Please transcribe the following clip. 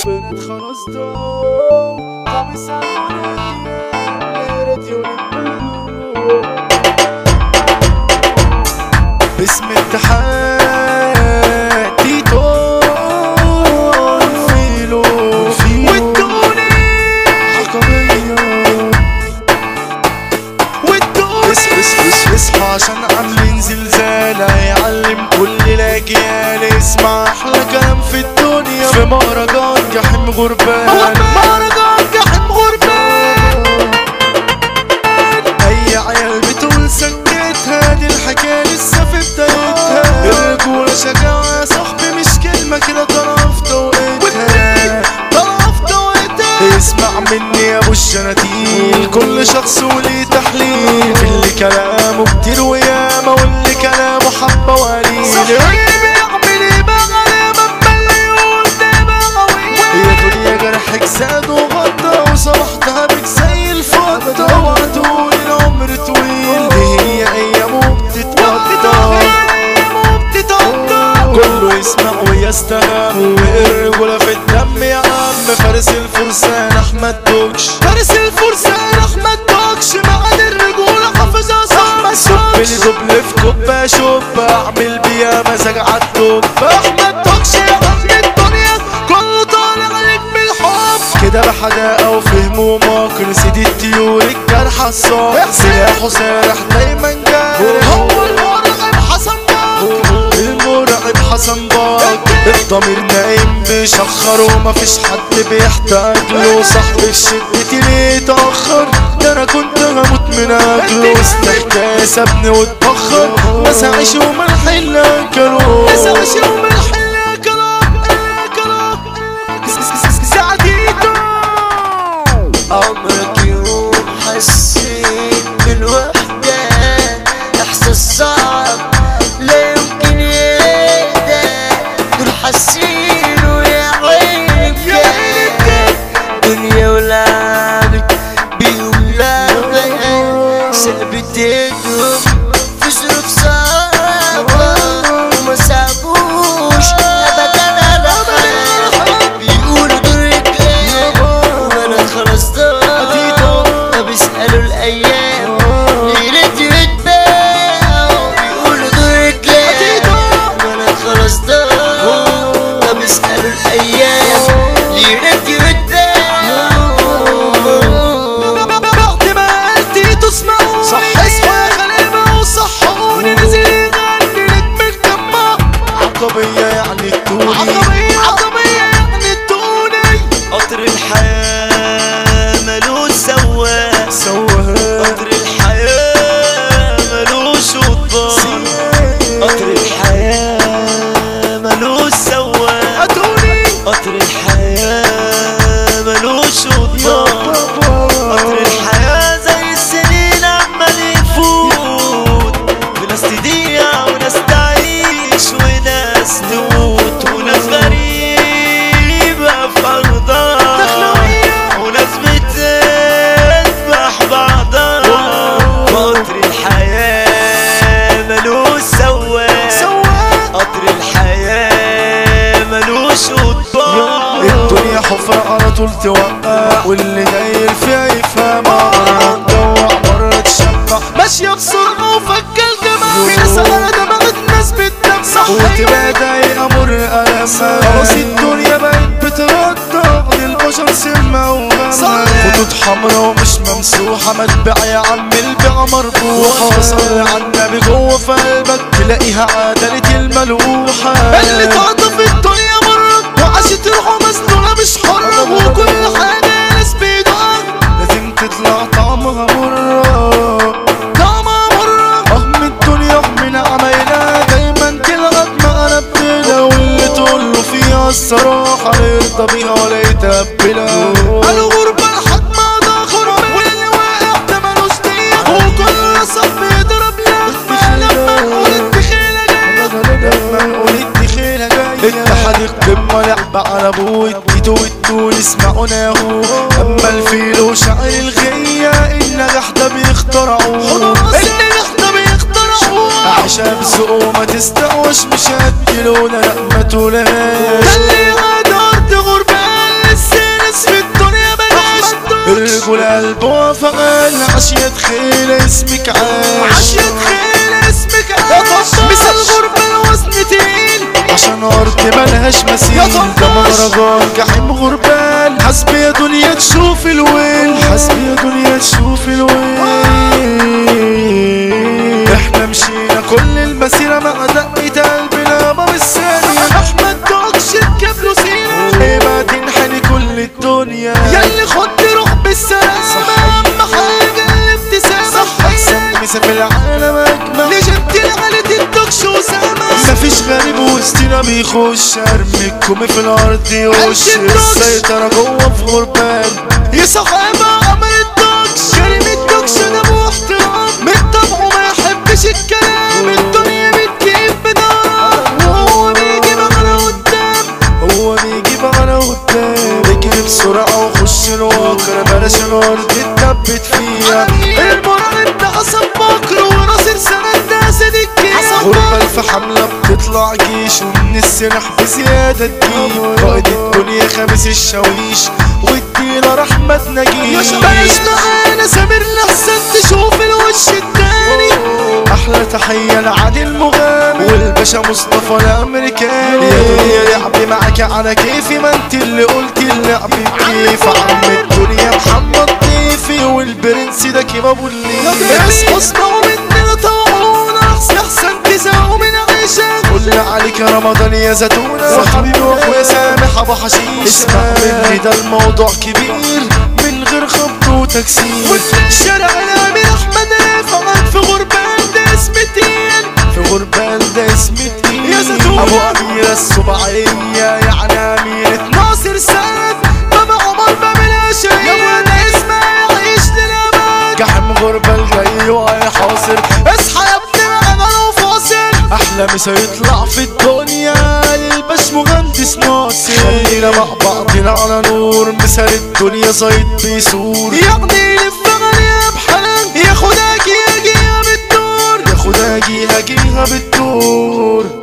بنات خلاص ضاعوا طب اسألوني يا راديو باسم اتحاد تيتو فيلو والدوني عقبية والدوني بس بس بس اصحى عشان عاملين زلزال هيعلم كل الاجيال اسمع احلى كلام في الدنيا في مهرجان جحيم غربان مهرجان جحيم غربان اي عيال بتقول سكتها دي الحكايه لسه في بدايتها الرجوله شجاعه يا صاحبي مش كلمه كده طرف توقيتها طرف توقيتها اسمع مني يا ابو الشناتيل كل شخص وليه تحليل في اللي كلامه كتير وياما واللي كلامه حبه وقليل صحيح بيعمل ايه بقى لما مليون ده بقى يا دنيا جرحك زاد وغطى وصبحتها بك زي الفضة وهتقول العمر طويل دي هي ايامه بتتقضى كله يسمع ويستهم الرجولة في الدم يا عم فارس الفرسان احمد دوكش فارس الفرسان احمد دوكش معاد الرجولة حافظها صح صب لي دبل في كوبا شوب اعمل بيها مزاج عالدوب احمد دوكش يا عم الدنيا كله طالع عليك بالحب كده بحداقة وفهم وماكر سيدي الطيور الجرحى الصاح سلاحه سارح دايما جارح هو المرعب حسن باك المرعب حسن باك الضمير نايم بيشخر ومفيش حد بيحتاج له صاحب الشدة ليه تأخر ده انا كنت هموت من اجله استحكى سابني واتبخر ناس عيش وملح اللي اكلوه ناس عيش وملح اللي اكلوه اللي اكلوه سعديته عمرك يوم حسيت بالوحدة إحساس صعب لا يمكن يهدى دول حاسينه يا عيني بجد دنيا ولعبت بيهم لعبة سابت ايدهم في ظروف صعبة وما سابوش أبدا على حال بيقولوا دول رجال وانا خلاص ضاع بيسألوا الأيام ليلة يتباعوا بيقولوا دول رجال وانا خلاص ضاع بيسألوا الأيام ليلة يتباعوا بعد ما قلتي تسمعوني صح اصحوا يا غلابة وصحوني نازل يغني نجم الجمع عقبية يعني التوني عقبية عقبية يعني التوني قطر الحياة ملوش سواق سوها قطر الحياة ملوش قضبان قطر الحياة ملوش سواق اتوني قطر الحياة ملوش قضبان قطر الحياة زي السنين عمال يفوت وناس تضيع وناس تعيش وناس تموت وناس غريبة في أرضها وناس بتذبح بعضها قطر الحياة ملوش سواق سواها قطر الحياة ملوش قضبان الدنيا حفرة على طول توقع واللي داير فيها يفهم مرة تجوع مرة تشبع ماشية بسرعة وفكة الجمال في ناس على دماغك ناس بتدمع وتبقى ضايقة مر ألمها خلاص الدنيا بقت بتردع للبشر سمة وغمها خطوط حمرا ومش ممسوحة متبع يا عم البيع مربوحة صلي على النبي جوه في قلبك تلاقيها عدلة الملوحة اللي تعطف الدنيا مرة وعاشت روحه مسنونة مش حرة وكل حاجة ناس بيدوها لازم تطلع طعمها مرة طعمها مرة أهم الدنيا من عمايلها دايما تلغط ما قلبتنا واللي تقول له فيها الصراحة لا يرضى بيها ولا يتقبلها الغربة لحد ما ضاخر واللي واقع ده ملوش دية وكل صف يضرب لما لما نقول الدخيلة جاية لما نقول الدخيلة جاية اتحاد القمة لعبة على ابوه التيتو والتون اسمعوا ناهو اما الفيل وشعر الغية النجاح ده بيخترعوه النجاح ده بيخترعوه عشان بسوقه ما تستقوش مش هديلونا لا ما تقولهاش ده اللي غدرت غربان الرجل قلبه فغال عشية خيل اسمك عاش عشية خيل اسمك يا عاش طباش. مثل غربة الوزن تقيل عشان أرض ملهاش مثيل يا ده طنطاش. مهرجان جحيم غربال حسبي يا دنيا تشوف الويل حسبي يا دنيا تشوف الويل احنا مشينا كل المسيرة مع دقة قلبنا ما بالثانية احمد دوكش ركب له سيرة ايه ما تنحني كل الدنيا ياللي خد روح بالسلامة اهم حاجة الابتسامة احسن مسا في العالم اجمل لجبت لعلة الدوكش وسامة مفيش غريب وسطنا بيخش ارميكم في الارض يوش عند الدوكش. السيطرة جوه في غربان يا صحابة عمل الدوكش كلمة دوكش ده محترم من طبعه ما يحبش الكلام الدنيا بتجيب بدار وهو بيجي معانا قدام هو بيجي معانا قدام اجري بسرعة وخش الواقع بلاش الارض اتثبت فيها المراقب ده حسن بكر وناصر سند ده سيد الكيس غربة في حملة بتطلع جيش ومن السلاح بزيادة تجيب قائد الدنيا خامس الشاويش والديلر احمد نجيب يا شباب معانا سامر لحسن تشوف الوش التاني احلى تحية لعادل مغامر والباشا مصطفى الامريكاني يا دنيا لعبي معاك على كيفي ما انت اللي قلتي اللعب بكيف عم الدنيا محمد ضيفي والبرنس ده كيما ابو الليل ناس حسنوا مننا طوعونا احسن تزاقوا من عيشك قلنا عليك يا رمضان يا زيتونة وحبيبي واخويا سامح ابو حشيش اسمع مني ده الموضوع كبير من غير خبط وتكسير وفي الشارع الامير احمد رفعت في غربان ده اسم تقيل في غربال ده اسم تقيل يا زيتونة. ابو اميرة السبعية يعني اميرة ناصر سعد بابا عمر باب الاشياء يا ولد اسمع يعيش للابد جحم غربال جاي وهيحاصر اصحى يا ابني انا لو فاصل احلى مسا يطلع في الدنيا يلبس مهندس ناصر خلينا مع بعضنا على نور مثال الدنيا صيد بيسور يغني يلف غنية بحلم ياخد اجي اجي بالدور ياخد اجيها جيها بالدور